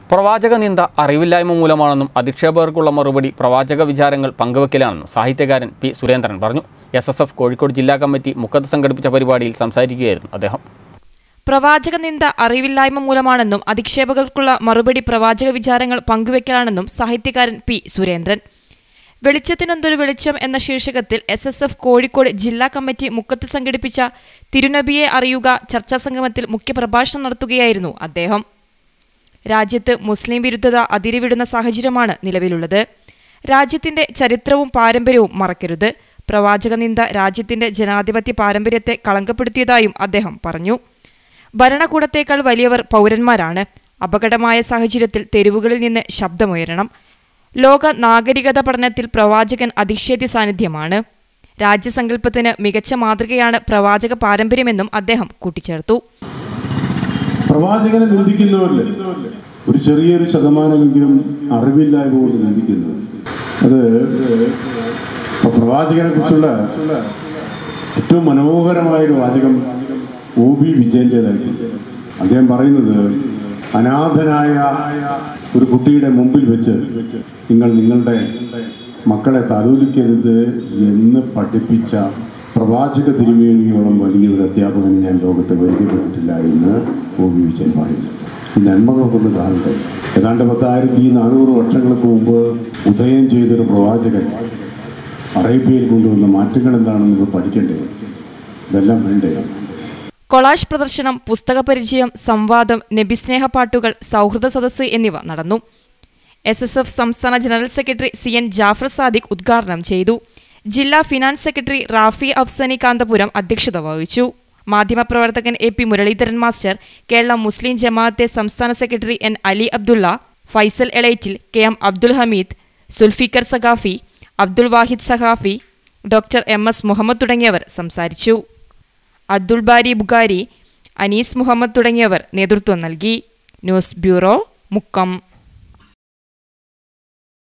പ്രവാചക നിന്ദ അറിവില്ലായ്മ മൂലമാണെന്നും അധിക്ഷേപകർക്കുള്ള മറുപടി പ്രവാചക വിചാരങ്ങൾ പങ്കുവെക്കലാണെന്നും സാഹിത്യകാരൻ പി സുരേന്ദ്രൻ പറഞ്ഞു എസ് എസ് എഫ് കോഴിക്കോട് ജില്ലാ കമ്മിറ്റി മുക്കത്ത് സംഘടിപ്പിച്ച പരിപാടിയിൽ സംസാരിക്കുകയായിരുന്നു അദ്ദേഹം പ്രവാചക നിന്ദ അറിവില്ലായ്മ മൂലമാണെന്നും അധിക്ഷേപകർക്കുള്ള മറുപടി പ്രവാചക വിചാരങ്ങൾ പങ്കുവെക്കലാണെന്നും സാഹിത്യകാരൻ പി സുരേന്ദ്രൻ വെളിച്ചത്തിനെന്തൊരു വെളിച്ചം എന്ന ശീർഷകത്തിൽ എസ് എസ് എഫ് കോഴിക്കോട് ജില്ലാ കമ്മിറ്റി മുക്കത്ത് സംഘടിപ്പിച്ച തിരുനബിയെ അറിയുക ചർച്ചാ സംഗമത്തിൽ മുഖ്യപ്രഭാഷണം നടത്തുകയായിരുന്നു അദ്ദേഹം രാജ്യത്ത് മുസ്ലിം വിരുദ്ധത അതിരുവിടുന്ന സാഹചര്യമാണ് നിലവിലുള്ളത് രാജ്യത്തിന്റെ ചരിത്രവും പാരമ്പര്യവും മറക്കരുത് പ്രവാചക നിന്ദ രാജ്യത്തിന്റെ ജനാധിപത്യ പാരമ്പര്യത്തെ കളങ്കപ്പെടുത്തിയതായും അദ്ദേഹം പറഞ്ഞു ഭരണകൂടത്തേക്കാൾ വലിയവർ പൗരന്മാരാണ് അപകടമായ സാഹചര്യത്തിൽ തെരുവുകളിൽ നിന്ന് ശബ്ദമുയരണം ലോക നാഗരികത പഠനത്തിൽ പ്രവാചകൻ അധിക്ഷേദ്യ സാന്നിധ്യമാണ് രാജ്യസങ്കല്പത്തിന് മികച്ച മാതൃകയാണ് പ്രവാചക പാരമ്പര്യമെന്നും അദ്ദേഹം കൂട്ടിച്ചേർത്തു പ്രവാചകനെ നിന്ദിക്കുന്നവരിൽ ഒരു ചെറിയൊരു ശതമാനമെങ്കിലും അറിവില്ലായ്മ കൊണ്ട് നിന്ദിക്കുന്നു അത് ഇപ്പൊ പ്രവാചകനെ കുറിച്ചുള്ള ഏറ്റവും മനോഹരമായൊരു വാചകം ഒ ബി വിജയൻ്റെതായിട്ടുണ്ട് അദ്ദേഹം പറയുന്നത് അനാഥനായ ഒരു കുട്ടിയുടെ മുമ്പിൽ വെച്ച് നിങ്ങൾ നിങ്ങളുടെ മക്കളെ താലോലിക്കരുത് എന്ന് പഠിപ്പിച്ച പ്രവാചക തിരുമേനിയോളം വലിയൊരു അധ്യാപകനെ ഞാൻ ലോകത്ത് പരിചയപ്പെട്ടിട്ടില്ല എന്ന് ഒ വി വിജയൻ പറയുന്നു ഈ നന്മകളൊക്കെ കാണട്ടെ ഏതാണ്ട് പത്തായിരത്തി നാനൂറ് വർഷങ്ങൾക്ക് മുമ്പ് ഉദയം ചെയ്തൊരു പ്രവാചകൻ അറേബ്യയിൽ കൊണ്ടുവന്ന മാറ്റങ്ങൾ എന്താണെന്ന് നിങ്ങൾ പഠിക്കണ്ടേ ഇതെല്ലാം വേണ്ടേ കൊളാഷ് പ്രദർശനം പുസ്തക പരിചയം സംവാദം നബിസ്നേഹ പാട്ടുകൾ സൗഹൃദ സദസ്സ് എന്നിവ നടന്നു എസ് എസ് എഫ് സംസ്ഥാന general secretary C N Jafar Sadiq ഉദ്ഘാടനം ചെയ്തു ജില്ലാ ഫിനാൻസ് സെക്രട്ടറി റാഫി അഫ്സനി കാന്തപുരം അധ്യക്ഷത വഹിച്ചു മാധ്യമപ്രവർത്തകൻ A P Muraleedharan master Kerala Muslim Jamaathe സംസ്ഥാന secretary N Ali Abdulla Faisal Elettil K M Abdul Hameed Zulfikar Saqafi Abdul Wahid Saqafi doctor M S Muhammad തുടങ്ങിയവർ സംസാരിച്ചു അബ്ദുൾ ബാരി ബുഖാരി അനീസ് മുഹമ്മദ് തുടങ്ങിയവർ നേതൃത്വം നൽകി ന്യൂസ് ബ്യൂറോ മുക്കം